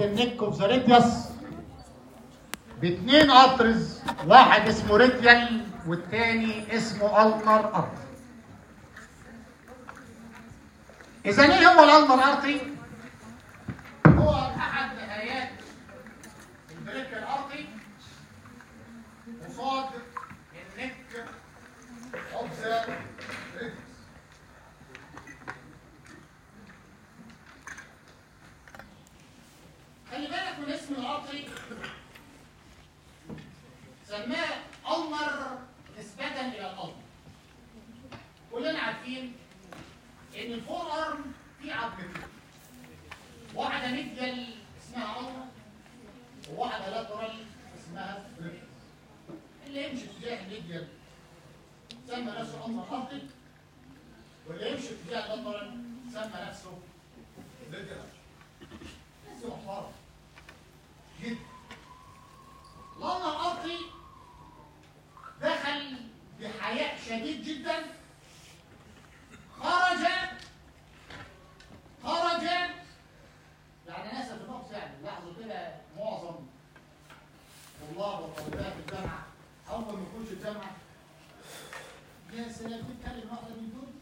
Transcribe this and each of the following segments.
النك اوف ذا ريديوس باثنين ارترز واحد اسمه ريديال والتاني اسمه النر ارتري اذا ايه هو الالنر ارتري هو احد نهايات البريكال ارتري قصاد النك اوف ذا ريديوس خلي بالك من اسم الارتري سماه أمر نسبة إلى الأمر كلنا عارفين إن الفور أرم فيه عظمتين واحدة ميديال اسمها أمر وواحدة لاترال اسمها بريكس اللي يمشي اتجاه الميديال سمى نفسه أمر أرضي واللي يمشي اتجاه اللاترال سمى نفسه بريكس ناس محترم جدا لما الأرضي دخل بحياء شديد جدا خرج خرج يعني ناس في النقص يعني لاحظوا كده معظم طلاب وطالبات الجامعه اول ما يخش الجامعه يا سلام بتتكلم واحده من دول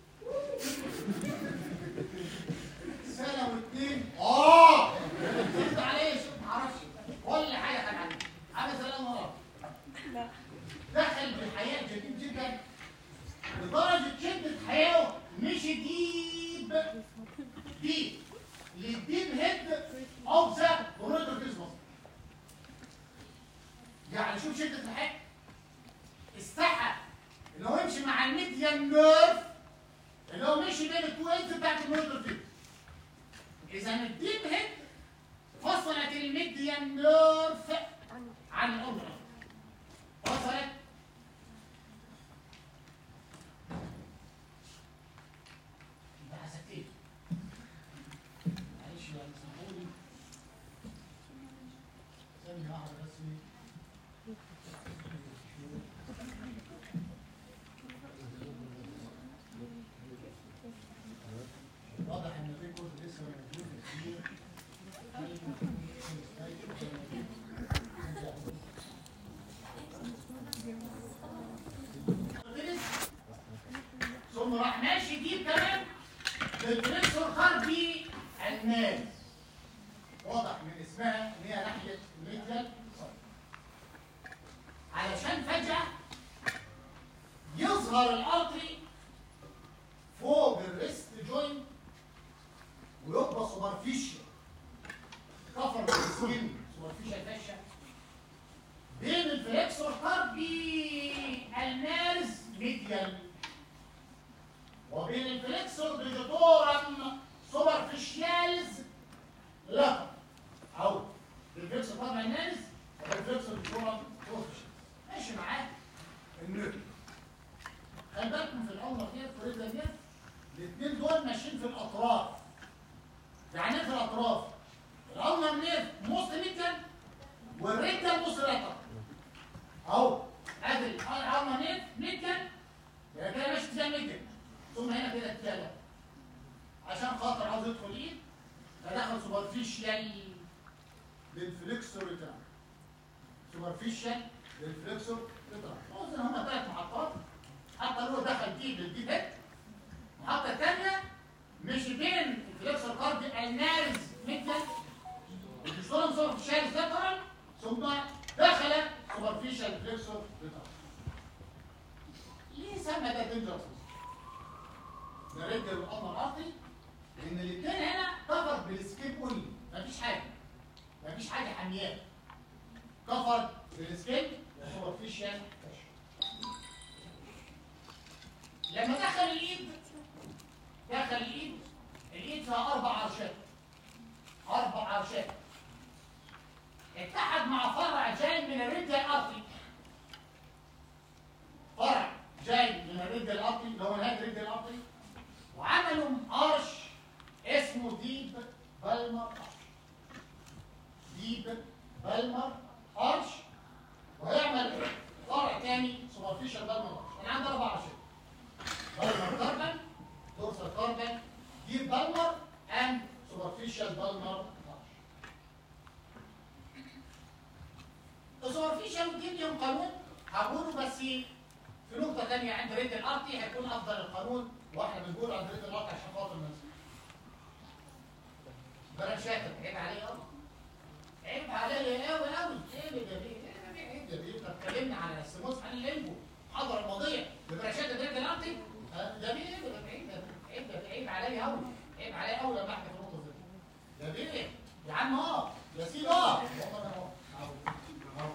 سنه واثنين اه انت عليه شوف معرفش كل حاجه كان عنده عامل زي الامارات دخل بحياء جديد جدا لدرجه شده حياته مشي ديب ديب للديب هيد اوف ذا بروتوكيزموس يعني شوف شده الحياة استحى ان هو يمشي مع الميديان نيرف اللي هو مشي بين الكوينت بتاعت البروتوكيزموس اذا الديب هيد فصلت الميديان نيرف عن الأمر وصلت بقى سكتين معلش يا اسمحوا لي ثانية واحدة بس واضح ان في جزء لسه موجود كتير ثم راح ماشي دي كمان للبريسور خربي الناس واضح من اسمها ان هي ناحيه الميديال علشان فجاه يظهر الارتري فوق الريست جوينت ويبقى سوبرفيشال كفر بالسكين سوبرفيشال فاشا بين الفليكسور كاربي المارز ميديال وبين الفليكسور ديجيتورم سوبرفيشيالز لا او الفليكسور كاربي المارز والفليكسور ديجيتورم سوبرفيشيالز ماشي معاه النيرف خلي بالكم في الاول كده في الرجل ديت الاثنين دول ماشيين في الاطراف يعني ايه في الاطراف الالمر نيرف موست ميديال والريكتال موست لاتر اهو ادي الالمر نيرف ميديال يبقى كده ماشي اتجاه ميديال ثم هنا كده اتجاه لاتر عشان خاطر عاوز يدخل ايد فدخل سوبرفيشيال للفليكسور بتاعه سوبرفيشيال للفليكسور بتاعه قلنا هما ثلاث محطات حتى هو دخل دي للدي هيد المحطه الثانيه مشي بين الفليكسور كارد النارز ميديال الدستورم سوبرفيشال لاترال ثم دخل سوبرفيشال فليكسور لاترال ليه سمى ده دينجرس ده رجل والامر ارضي لان الاثنين هنا كفر بالسكيب اونلي مفيش حاجه مفيش حاجه حامياه كفر بالسكيب وسوبرفيشال لما دخل الايد دخل الايد الايد فيها اربع عرشات اربع عرشات اتحد مع فرع جاي من الرجل الارضي فرع جاي من الرجل الارضي اللي هو نهايه الرجل الارضي وعملوا ارش اسمه ديب بالمر ارش ديب بالمر ارش وهيعمل فرع تاني سوبرفيشال بالمر ارش انا عندي اربع عرشات بالمر كاربن dorsal carbon deep bulbar and superficial bulbar arch. فيهم قانون هقوله بس في نقطة تانية عند ريت الارتي هيكون افضل القانون واحنا بنقول عند ريت الارتي عشان خاطر الناس بلاش شاكر عيب عليه قوي عيب عليه قوي قوي ايه اللي جميل ايه اللي جميل ده بيه اتكلمنا على السموس عن الليمبو المحاضرة الماضية ببراشات ريت الارتي ده بيه ايه ده عيب عيب ده عيب عليا قوي عيب عليا قوي لما احكي في النقطة دي ده بيه يا عم اه يا سيدي اه والله انا اه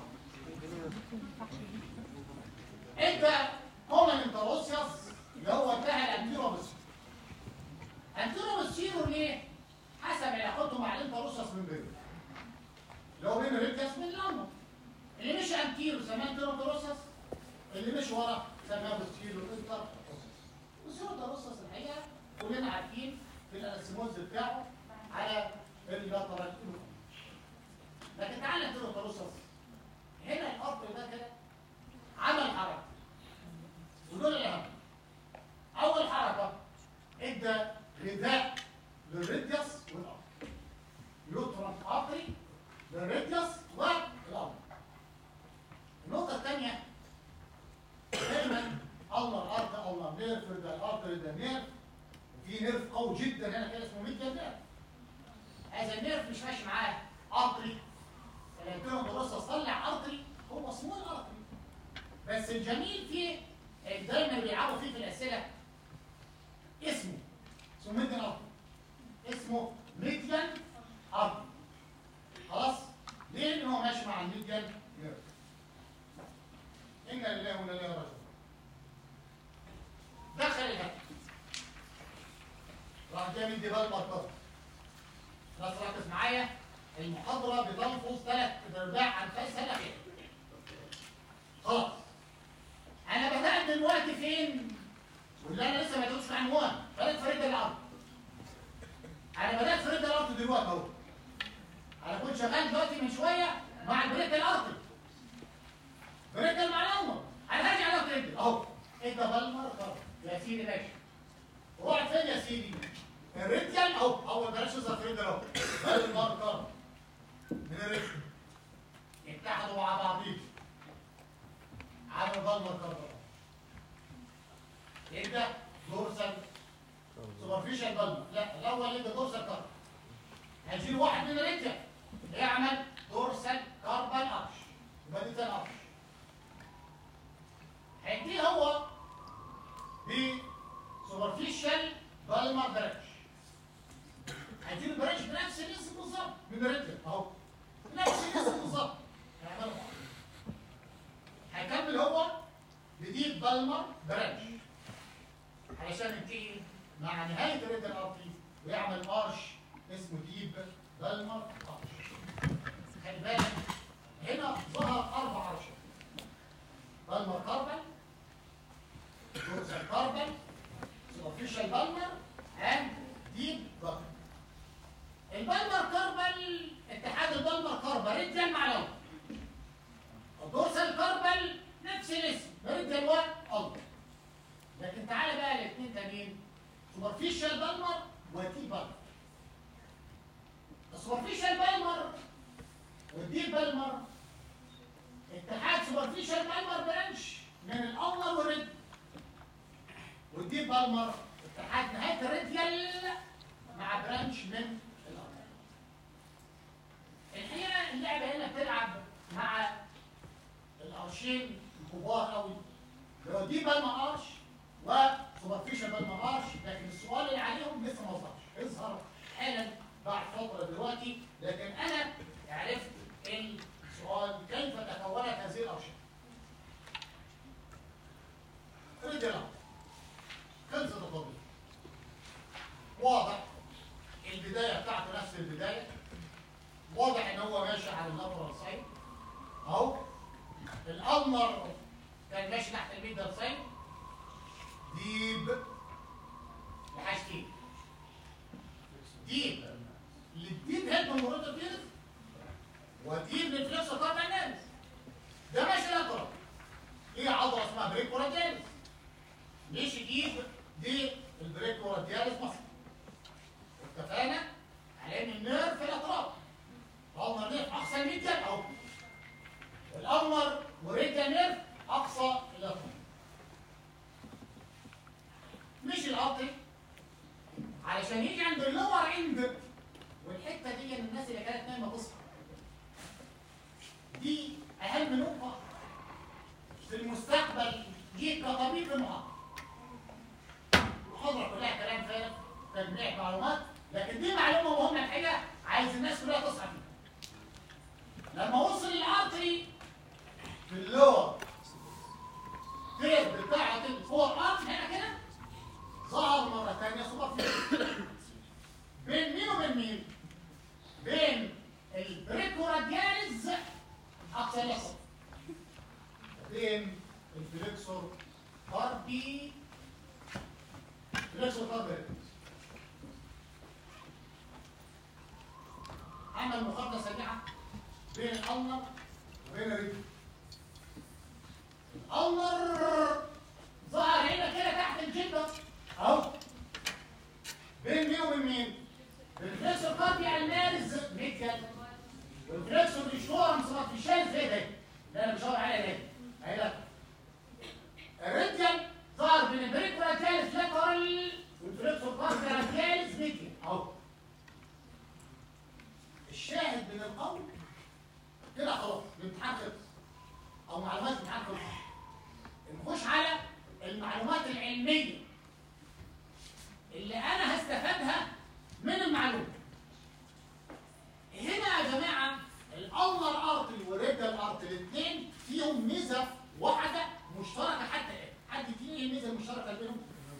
انت كومن انتروسيوس اللي هو بتاع الانتيروبسيور انتيروبسيور ليه؟ حسب علاقته مع الانتروسيوس من بين اللي هو بين الريكتس من اللمبه اللي مش انتيرو سماه انتيروسيوس اللي مش ورا سماه بوستيرو انتر والسيروتروسيوس الحقيقه كلنا عارفين في الاسيموز بتاعه على اللاترال لكن تعالى الانتيروسيوس هنا الارض ده كده عمل حركه ودول الاهم اول حركه ادى غذاء للريديوس والارض يوترن ارتري للريديوس والارض النقطه الثانيه دايما الله الارض الله نيرف ده الارتري ده نيرف وفي نيرف قوي جدا هنا كده اسمه ميديا نيرف هذا النيرف مش ماشي معاه ارتري الانتيرو دراسه طلع ارتري هو سمول ارتري بس الجميل فيه دايما بيلعبوا فيه في الاسئله اسمه اسمه ميديان ارتري اسمه ميديان ارتري خلاص ليه ان هو ماشي مع الميديان نيرف انا لله وانا اليه راجعون دخل الهدف راح جاي مدي بقى المركز ناس ركز معايا المحاضرة بتلفظ ثلاث ارباع انفاسها كده خلاص انا بدأت دلوقتي فين واللي انا لسه ما ادوش عنوان بدأت فريد الارض انا بدأت فريد الارض دلوقتي اهو انا كنت شغال دلوقتي من شوية مع البريد الارضي بريد مع الامر انا هرجع على بريد اهو انت بالمر خلاص يا سيدي ماشي روح فين يا سيدي الريتيال اهو اول بلاش تظهر فريد اهو بالمر خلاص من الريتيال اتحدوا مع بعضيهم عملوا بالمر خلاص يبدا دورسال سوبرفيشال بالمر لا الاول يبدا دورسال كارب هنشيل واحد من الريتيال يعمل دورسال كاربال ارش يبقى دي تاني ارش هيديه هو بسوبرفيشال بالمر برانش هيديله البرانش بنفس الاسم بالظبط من الريتيال اهو نفس الاسم بالظبط هيعملوا بعض. هيكمل هو بديب بالمر برانش علشان ينتهي مع نهايه الريتيال ارتري ويعمل ارش اسمه ديب بالمر ارش خلي بالك هنا ظهر اربع ارشات بالمر كاربل دورسال كاربل سوبرفيشال بالمر اند ديب بالمر البالمر كاربل اتحاد البالمر كاربل ريديال مع لون الدورسال كاربل نفس الاسم ريديال والالتر لكن تعالى بقى الاثنين تانيين سوبرفيشال بالمر ودي بالمر السوبرفيشال بالمر والديب بالمر اتحاد سوبرفيشال بالمر برانش من الأول والرد والديب بالمر اتحاد نهاية الراديال مع برانش من الأول الحقيقة اللعبة هنا بتلعب مع القرشين الكبار قوي اللي هو ديب بالمر قرش وسوبرفيشال بالمر قرش لكن السؤال اللي عليهم لسه ما ظهرش يظهر حالا بعد فترة دلوقتي لكن أنا عرفت السؤال كيف تكونت هذه الأرشاد رجلا خلصت القضية واضح البداية بتاعته نفس البداية واضح ان هو ماشي على اللاترال سايد اهو الأمر كان ماشي تحت الميدل سايد ديب لحاجتين ديب اللي الديب هيد من مرات الجنس وديب ريفلكس طبعا الناس ده ماشي لاترال ايه عضله اسمها بريكورادياليس ماشي ديب دي البريكورادياليس مصر اتفقنا على ان النيرف في الاطراف الامر نيرف اقصى الميديان اهو الامر وريد في المحاضره المحاضره كلها كلام فارغ تجميع معلومات لكن دي معلومه مهمه الحقيقه عايز الناس كلها تصحى فيها لما وصل الارتري في اللور تيب بتاعت الفور ارم هنا كده ظهر مره ثانيه سوبر فيشن بين مين وبين مين؟ بين البريكوراديالز اقصى اليسار بين الفليكسور ار بي فليكسور ار بي عمل مقارنه سريعه بين الالنر وبين الرجل الالنر ظهر هنا كده تحت الجلده اهو بين مين وبين مين؟ الفليكسور كاربي على المارز ميديال والفليكسور ديشورم صار في الشايف زي ده ده انا بشاور عليها ده اهي لك الريديال ظهر بين البريكوراتيالس لاترال والفليكسور كاربي راديالس ميديال اهو الشاهد من القول كده خلاص الامتحان خلص او معلومات الامتحان خلص نخش على المعلومات العلميه اللي انا هستفادها من المعلومه هنا يا جماعه الالنر ارتري والريدال ارتري الاثنين فيهم ميزه واحده مشتركه حتى الان حد يديني ايه الميزه المشتركه بينهم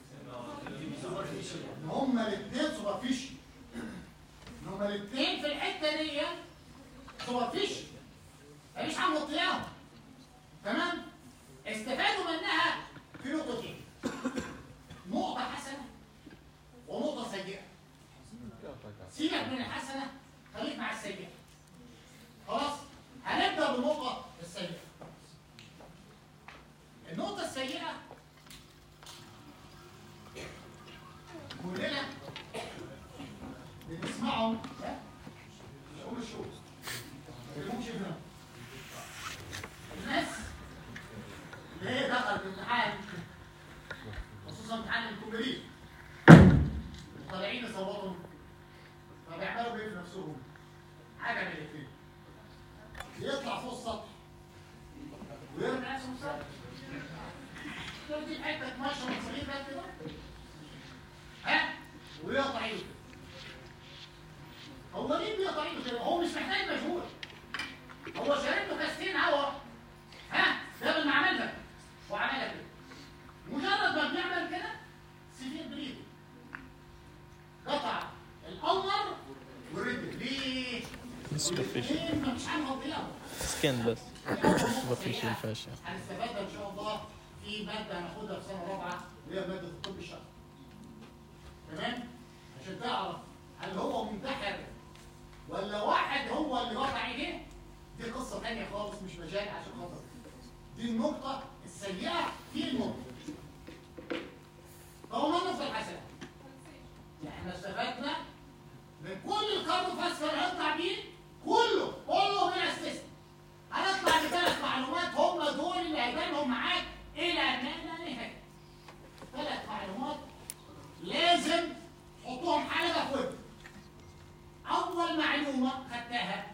ان هما الاثنين سوبرفيشن ان هما الاثنين في الحته دي سوبرفيشن مفيش حاجه مغطياهم تمام استفادوا منها في نقطتين نقطه حسنه ونقطه سيئه سيبك من الحسنه خليك مع السيئه خلاص هنبدا بالنقطه السيئه النقطه السيئه كلنا بنسمعهم ها قول شو مش هنا الناس اللي هي دخلت الامتحان خصوصا امتحان الكومبليت طالعين يصوتوا فبيعملوا ايه في نفسهم؟ حاجه من الاثنين يطلع فوق السطح ويرمي نفسه من السطح لو دي حته ماشيه من صغير بقى كده ها ويقطع ايده هو ليه بيقطع ايده كده؟ هو مش محتاج مجهود هو شارب له كاستين هوا ها ده ما عملها وعملها كده مجرد ما بيعمل كده سيفير بريد قطع القمر والرجل ليه؟ Superficial. الاثنين ما مش هنغطيهم سكين بس superficial فاشل هنستفادها ان شاء الله في ماده هناخدها في سنه رابعه اللي هي ماده الطب الشرعي تمام عشان تعرف هل هو منتحر ولا واحد هو اللي وقع ايديه دي قصه ثانيه خالص مش مجال عشان خاطر دي النقطه السيئه في النقطه طب ما النقطه الحسنه احنا استفدنا من كل الكاربو فاسفر هنطلع بيه كله كله بلا استثناء هنطلع بثلاث معلومات هم دول اللي هيبانهم معاك الى ما لا نهايه ثلاث معلومات لازم تحطهم حلقه في ودنك اول معلومه خدتها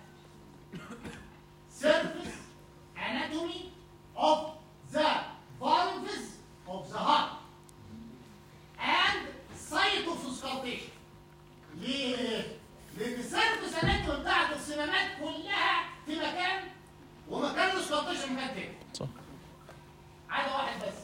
surface anatomy of the valves of the heart and site of auscultation ليه؟ لان السيرفس اناتومي بتاعت الصمامات كلها في مكان ومكان الاوسكالتيشن مكان تاني صح عدا واحد بس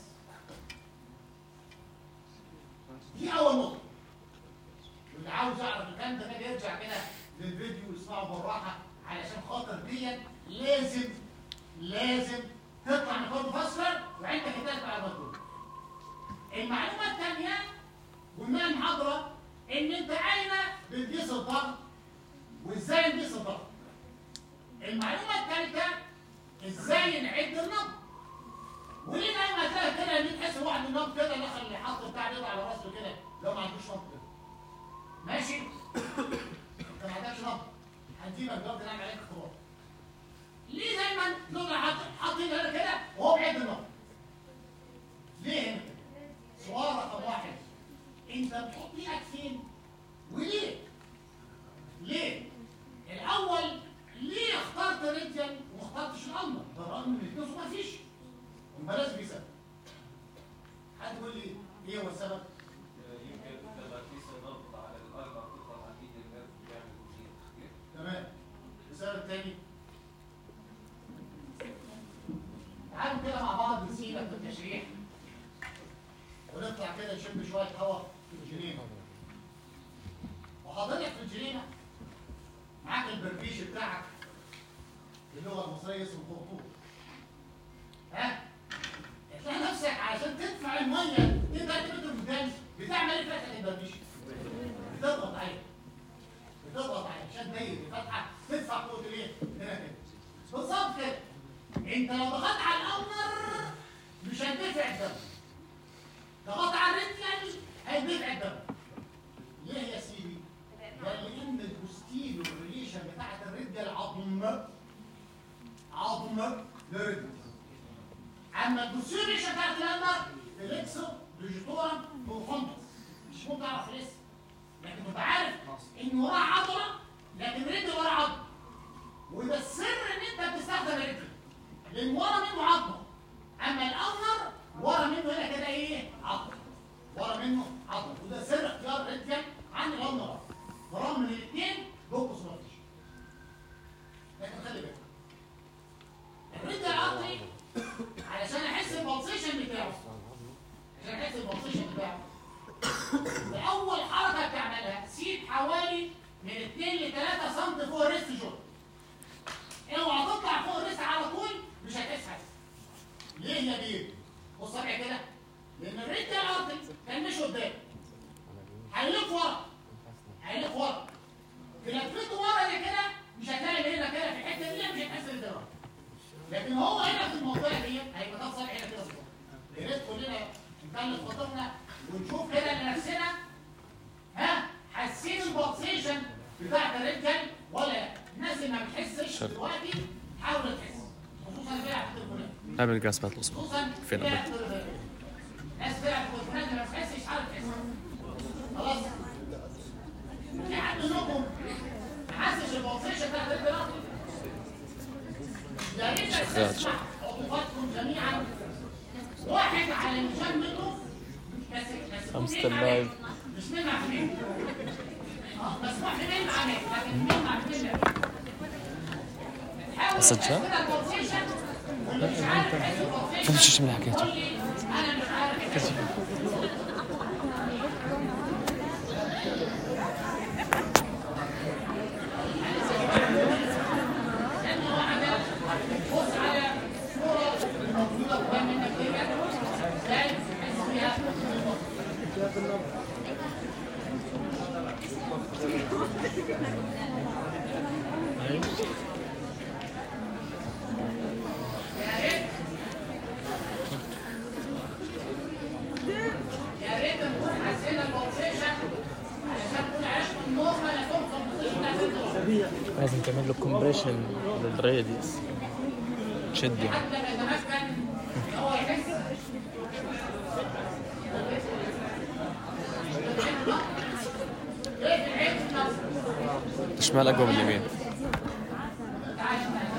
دي اول نقطه واللي عاوز يعرف الكلام ده كده يرجع كده للفيديو ويسمعه بالراحه علشان خاطر ديت لازم لازم تطلع من كل فاسفر وعندك التالت على مطلوب المعلومه الثانيه قلنا المحاضره ان انت اين بتقيس الضغط وازاي نقيس الضغط المعلومه الثالثه ازاي نعد النبض وليه دايما تلاقي كده اللي تحس واحد من النبض كده دخل اللي حط بتاع بيض على راسه كده لو ما عندوش نبض كده ماشي انت ما عندكش نبض هنجيبك دلوقتي نعمل عليك اختبار ليه دايما دول حاط- حاطين هنا كده وهو بيعد النبض ليه هنا كده؟ سؤال رقم واحد انت بتحط ايدك فين وليه ليه الاول ليه اخترت ريديال وما اخترتش الامر ده رغم ان الاثنين ما فيش هم لازم يسال السبب الثاني تعالوا كده مع بعض نسيبك في التشريح ونطلع كده نشم شويه هواء في الجنينه وحضرتك في الجنينه معاك البربيش بتاعك باللغه المصريه اسمه خرطوم ها تلاقي نفسك عشان تدفع الميه تبقى متر قدام بتعمل ايه فتحه البربيش؟ بتضغط عليها بتضغط عليها عشان تضيق الفتحه تدفع قوه الايه؟ هنا كده بالظبط كده انت لو ضغطت على الامر مش هتدفع الدم ضغطت على الرجل هيدفع الدم ليه يا سيدي؟ لان البوستيريو ريليشن بتاعت الرجل عظم عظم للرجل اما البوستيريو بتاعت الامر فليكسو ديجيتورا بروفوندس مش ممكن اعرف لسه لكن تبقى عارف ان وراه عضله لكن رجل وراه عضله وده السر ان انت بتستخدم الرجل لان ورا منه عظمه اما الامر ورا منه هنا كده ايه عظمه ورا منه عظمه وده سر اختيار الرجل عن الامر برغم من الاثنين بوكس مفيش لكن خلي بالك الرجل العضلي علشان احس البلسيشن بتاعه عشان احس البلسيشن بتاعه اول حركه بتعملها سيب حوالي من 2 ل 3 سم فوق الريست جوينت اوعى تطلع فوق الريست على طول مش هتحس حاجه ليه يا بيه بص معايا كده لان الريست الارضي كان مش قدام هيلف ورا هيلف ورا في لفته ورا دي كده مش هتلاقي هنا كده في الحته دي مش هتحس بالدرجه لكن هو هنا في المنطقه دي هيبقى ده صالح هنا كده صغير يا ريت كلنا نكلف خاطرنا ونشوف كده لنفسنا ها حاسين البلسيشن بتاعت الرجل ولا لا الناس اللي ما بتحسش دلوقتي حاول تحس خصوصا بيلعب في التليفونات قبل جراسبات الأصبع خصوصا فين بيلعب أبد؟ في التليفونات ناس بتلعب في التليفونات ما بتحسش حاول تحس خلاص في حد منكم ما حسش البلسيشن بتاعت الرجل يا ريت شغال. تسمع عطوفاتكم جميعا واحد على المشان منه بس بس I'm يكون still مين عليه؟ live. مش مين مع مين اه مسموح في مين مع مين لكن مين مع مين لا. حاول أسجل؟ تحس كده البلسيشن واللي مش عارف يحس البلسيشن مش شو اللي حكيته. قول لي انا مش عارف يحس. لأن واحد بص على الصورة الموجودة قدام منك كده ازاي تحس بيها يا ريت يا ريت نكون حسينا البلسيشن علشان نكون عرفنا النورمال هتوصل بوزيشن بتاعت الدماغ. لازم تعمل له كومبريشن للراديوس تشد يعني حتى ما يتمكن ان هو يحس ايه في العين النصر الشمال أقوى من اليمين